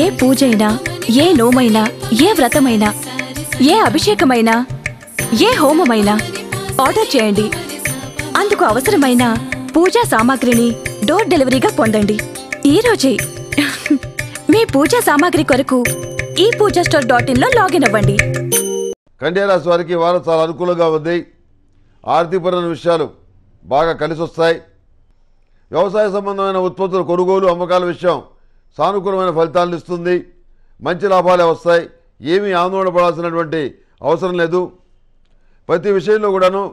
ఏ పూజైనా ఏ నోమైనా ఏ వ్రతమైనా ఏ అభిషేకమైనా ఏ హోమమైనా ఆర్డర్ చేయండి అందుకు అవసరమైన పూజా సామాగ్రిని డోర్ డెలివరీగా పొందండి ఈ రోజే మీ పూజా సామాగ్రి కొరకు ఈ పూజా స్టోర్ డాట్ ఇన్లో లాగిన్ అవ్వండి కన్యారాశి వారికి ఈ వారం చాలా అనుకూలంగా ఉంది ఆర్థికపరమైన విషయాలు బాగా కలిసి వస్తాయి వ్యవసాయ సంబంధమైన ఉత్పత్తుల కొనుగోలు అమ్మకాల విషయం సానుకూలమైన ఫలితాలను ఇస్తుంది మంచి లాభాలే వస్తాయి ఏమీ ఆందోళన పడాల్సినటువంటి అవసరం లేదు ప్రతి విషయంలో కూడాను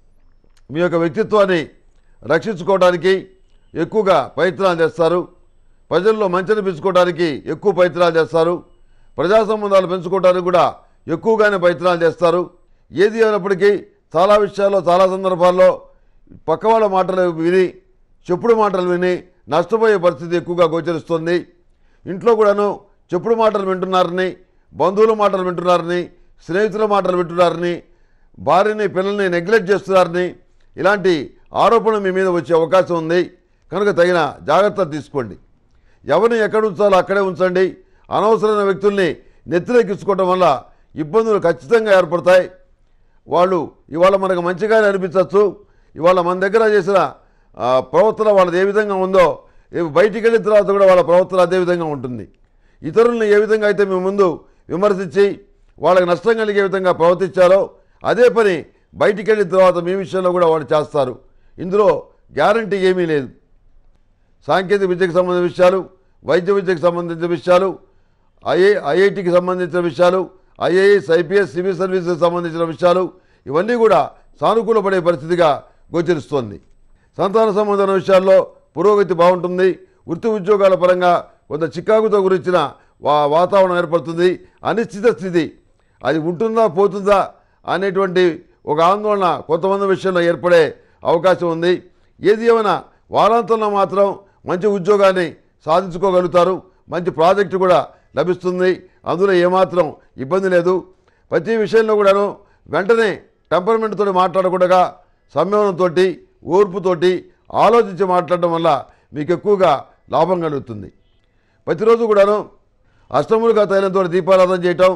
మీ యొక్క వ్యక్తిత్వాన్ని రక్షించుకోవడానికి ఎక్కువగా ప్రయత్నాలు చేస్తారు ప్రజల్లో మంచిని పెంచుకోవడానికి ఎక్కువ ప్రయత్నాలు చేస్తారు ప్రజా సంబంధాలు పెంచుకోవడానికి కూడా ఎక్కువగానే ప్రయత్నాలు చేస్తారు ఏది అయినప్పటికీ చాలా విషయాల్లో చాలా సందర్భాల్లో పక్క వాళ్ళ మాటలు విని చెప్పుడు మాటలు విని నష్టపోయే పరిస్థితి ఎక్కువగా గోచరిస్తుంది ఇంట్లో కూడాను చెప్పుడు మాటలు వింటున్నారని బంధువుల మాటలు వింటున్నారని స్నేహితుల మాటలు వింటున్నారని భార్యని పిల్లల్ని నెగ్లెక్ట్ చేస్తున్నారని ఇలాంటి ఆరోపణ మీ మీద వచ్చే అవకాశం ఉంది కనుక తగిన జాగ్రత్తలు తీసుకోండి ఎవరిని ఎక్కడ ఉంచాలో అక్కడే ఉంచండి అనవసరమైన వ్యక్తుల్ని నెత్తిరెక్కించుకోవడం వల్ల ఇబ్బందులు ఖచ్చితంగా ఏర్పడతాయి వాళ్ళు ఇవాళ మనకు మంచిగానే అనిపించవచ్చు ఇవాళ మన దగ్గర చేసిన ఆ, ప్రవర్తన వాళ్ళది ఏ విధంగా ఉందో రేపు బయటికి వెళ్ళిన తర్వాత కూడా వాళ్ళ ప్రవర్తన అదే విధంగా ఉంటుంది ఇతరులను ఏ విధంగా అయితే మీ ముందు విమర్శించి వాళ్ళకి నష్టం కలిగే విధంగా ప్రవర్తించారో అదే పని బయటికి వెళ్ళిన తర్వాత మీ విషయంలో కూడా వాళ్ళు చేస్తారు ఇందులో గ్యారంటీ ఏమీ లేదు సాంకేతిక విద్యకు సంబంధించిన విషయాలు వైద్య విద్యకు సంబంధించిన విషయాలు ఐఏ ఐఐటికి సంబంధించిన విషయాలు ఐఏఎస్ ఐపీఎస్ సివిల్ సర్వీసెస్ సంబంధించిన విషయాలు ఇవన్నీ కూడా సానుకూలపడే పరిస్థితిగా గోచరిస్తోంది సంతాన సంబంధమైన విషయాల్లో పురోగతి బాగుంటుంది వృత్తి ఉద్యోగాల పరంగా కొంత చికాకుతో గురించిన వా వాతావరణం ఏర్పడుతుంది అనిశ్చిత స్థితి అది ఉంటుందా పోతుందా అనేటువంటి ఒక ఆందోళన కొంతమంది విషయంలో ఏర్పడే అవకాశం ఉంది ఏది ఏమైనా వారాంతంలో మాత్రం మంచి ఉద్యోగాన్ని సాధించుకోగలుగుతారు మంచి ప్రాజెక్టు కూడా లభిస్తుంది అందులో ఏమాత్రం ఇబ్బంది లేదు ప్రతి విషయంలో కూడాను వెంటనే టెంపర్మెంట్తో మాట్లాడకుండా సంయమనంతో ఓర్పుతోటి ఆలోచించి మాట్లాడడం వల్ల మీకు ఎక్కువగా లాభం కలుగుతుంది ప్రతిరోజు కూడాను అష్టములుగా తైలంతో దీపారాధన చేయటం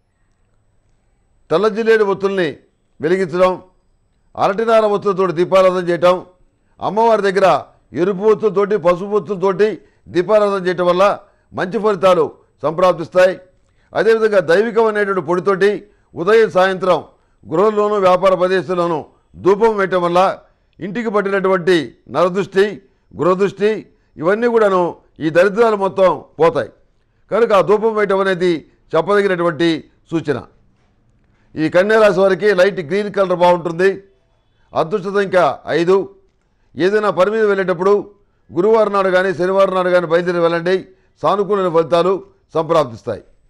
తెల్ల జిల్లేడు ఒత్తుల్ని వెలిగించడం అరటినార ఒత్తులతో దీపారాధన చేయటం అమ్మవారి దగ్గర ఎరుపు ఒత్తులతోటి పసుపు ఒత్తులతోటి దీపారాధన చేయటం వల్ల మంచి ఫలితాలు సంప్రాప్తిస్తాయి అదేవిధంగా దైవికమైనటువంటి పొడితోటి ఉదయం సాయంత్రం గృహంలోనూ వ్యాపార ప్రదేశంలోనూ ధూపం వేయటం వల్ల ఇంటికి పట్టినటువంటి నరదృష్టి గృహదృష్టి ఇవన్నీ కూడాను ఈ దరిద్రాలు మొత్తం పోతాయి కనుక ఆ ధూపం వేయటం అనేది చెప్పదగినటువంటి సూచన ఈ కన్యారాశి వారికి లైట్ గ్రీన్ కలర్ బాగుంటుంది అదృష్ట సంఖ్య ఐదు ఏదైనా పని మీద వెళ్ళేటప్పుడు గురువారం నాడు కానీ శనివారం నాడు కానీ బయలుదేరి వెళ్ళండి సానుకూలమైన ఫలితాలు సంప్రాప్తిస్తాయి